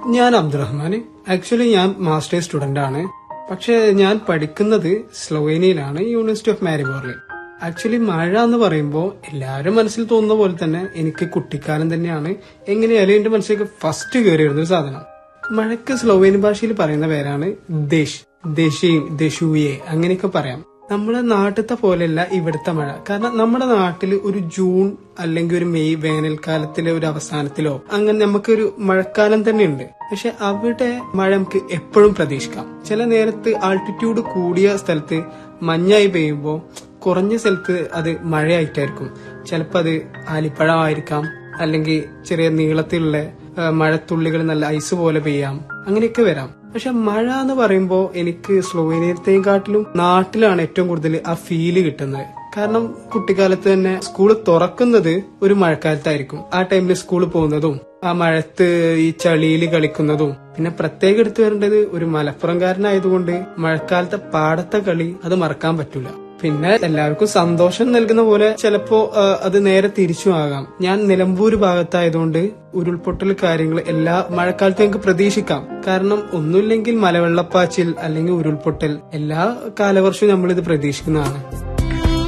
ഞാൻ അബ്ദുറഹ്മാൻ ആക്ച്വലി ഞാൻ masters student ആണ് പക്ഷെ ഞാൻ പഠിക്കുന്നത് സ്ലോവേനിയയിലാണ് യൂണിവേഴ്സിറ്റി ഓഫ് മാരിബോറിൽ ആക്ച്വലി മഴ എന്ന് പറയുമ്പോൾ എല്ലാവരും മനസ്സിൽ തോന്നുന്ന പോലെ തന്നെ എനിക്ക് കുട്ടിക്കാലം തന്നെയാണ് എങ്ങനെയായാലും എന്റെ മനസ്സിലേക്ക് ഫസ്റ്റ് കയറി വരുന്ന ഒരു സാധനം മഴയ്ക്ക് സ്ലോവേനിയൻ ഭാഷയിൽ പറയുന്ന പേരാണ് ദേശ് ദേശീം ദേശൂയെ അങ്ങനെയൊക്കെ പറയാം നമ്മുടെ നാട്ടിലത്തെ പോലെയല്ല ഇവിടുത്തെ മഴ കാരണം നമ്മുടെ നാട്ടിൽ ഒരു ജൂൺ അല്ലെങ്കിൽ ഒരു മെയ് വേനൽക്കാലത്തിലെ ഒരു അവസാനത്തിലോ അങ്ങനെ നമുക്കൊരു മഴക്കാലം തന്നെ ഉണ്ട് പക്ഷെ അവിടെ മഴ നമുക്ക് എപ്പോഴും പ്രതീക്ഷിക്കാം ചില നേരത്ത് ആൾട്ടിറ്റ്യൂഡ് കൂടിയ സ്ഥലത്ത് മഞ്ഞായി പെയ്യുമ്പോൾ കുറഞ്ഞ സ്ഥലത്ത് അത് മഴയായിട്ടായിരിക്കും ചിലപ്പോൾ അത് ആലിപ്പഴമായിരിക്കാം അല്ലെങ്കിൽ ചെറിയ നീളത്തിലുള്ള ആ, മഴത്തുള്ളികൾ നല്ല ഐസ് പോലെ പെയ്യാം അങ്ങനെയൊക്കെ വരാം പക്ഷെ മഴ എന്ന് പറയുമ്പോൾ എനിക്ക് സ്ലോവേനിയത്തെയും കാട്ടിലും നാട്ടിലാണ് ഏറ്റവും കൂടുതൽ ആ ഫീല് കിട്ടുന്നത് കാരണം കുട്ടിക്കാലത്ത് തന്നെ സ്കൂൾ തുറക്കുന്നത് ഒരു മഴക്കാലത്തായിരിക്കും ആ ടൈമിൽ സ്കൂളിൽ പോകുന്നതും ആ മഴത്ത് ഈ ചളിയിൽ കളിക്കുന്നതും പിന്നെ പ്രത്യേകം എടുത്തു വരേണ്ടത് ഒരു മലപ്പുറംകാരനായതുകൊണ്ട് മഴക്കാലത്തെ പാടത്തെ കളി അത് മറക്കാൻ പറ്റൂല പിന്നെ എല്ലാവർക്കും സന്തോഷം നൽകുന്ന പോലെ ചിലപ്പോ ആ, അത് നേരെ തിരിച്ചു ആകാം ഞാൻ നിലമ്പൂർ ഭാഗത്തായതുകൊണ്ട് ഉരുൾപൊട്ടൽ കാര്യങ്ങൾ എല്ലാ മഴക്കാലത്തും നമുക്ക് പ്രതീക്ഷിക്കാം കാരണം ഒന്നുമില്ലെങ്കിൽ മലവെള്ളപ്പാച്ചിൽ അല്ലെങ്കിൽ ഉരുൾപൊട്ടൽ എല്ലാ കാലവർഷവും നമ്മളിത് പ്രതീക്ഷിക്കുന്നതാണ്